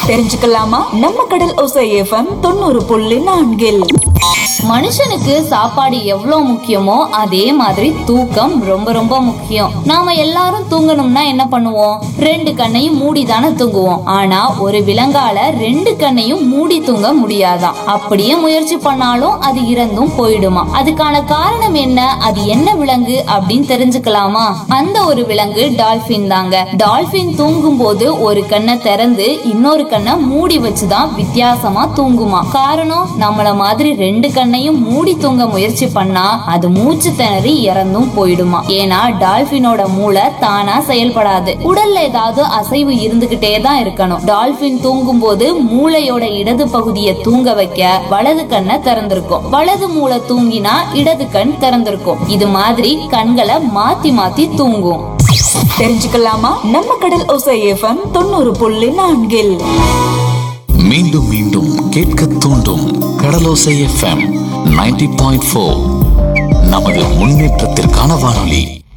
தெரிஞ்சுக்கலாமா நம்ம கடல் ஒசை எஃப்எம் தொண்ணூறு புள்ளி நான்கில் மனுஷனுக்கு சாப்பாடு எவ்வளவு முக்கியமோ அதே மாதிரி தூக்கம் ரொம்ப ரொம்ப முக்கியம் நாம எல்லாரும் தூங்கணும்னா என்ன பண்ணுவோம் ரெண்டு கண்ணையும் மூடி தானே தூங்குவோம் ஆனா ஒரு விலங்கால ரெண்டு கண்ணையும் மூடி தூங்க முடியாதாம் அப்படியே முயற்சி பண்ணாலும் அது இறந்தும் போயிடுமா அதுக்கான காரணம் என்ன அது என்ன விலங்கு அப்படின்னு தெரிஞ்சுக்கலாமா அந்த ஒரு விலங்கு டால்பின் தாங்க டால்பின் தூங்கும் போது ஒரு கண்ணை திறந்து இன்னொரு கண்ணை மூடி வச்சுதான் வித்தியாசமா தூங்குமா காரணம் நம்மள மாதிரி ரெண்டு கண்ணையும் மூடி தூங்க முயற்சி பண்ணா அது மூச்சு திணறி இறந்தும் போயிடுமா ஏன்னா டால்பினோட மூளை தானா செயல்படாது உடல்ல ஏதாவது அசைவு இருந்துகிட்டே தான் இருக்கணும் டால்பின் தூங்கும் போது மூளையோட இடது பகுதியை தூங்க வைக்க வலது கண்ணை திறந்திருக்கும் வலது மூளை தூங்கினா இடது கண் திறந்திருக்கும் இது மாதிரி கண்களை மாத்தி மாத்தி தூங்கும் தெரிஞ்சுக்கலாமா நம்ம கடல் ஒசை எஃப்எம் தொண்ணூறு புள்ளி நான்கில் மீண்டும் மீண்டும் கேட்க தூண்டும் கடலோசை எஃப்எம் நைன்டி பாயிண்ட் ஃபோர் நமது முன்னேற்றத்திற்கான வானொலி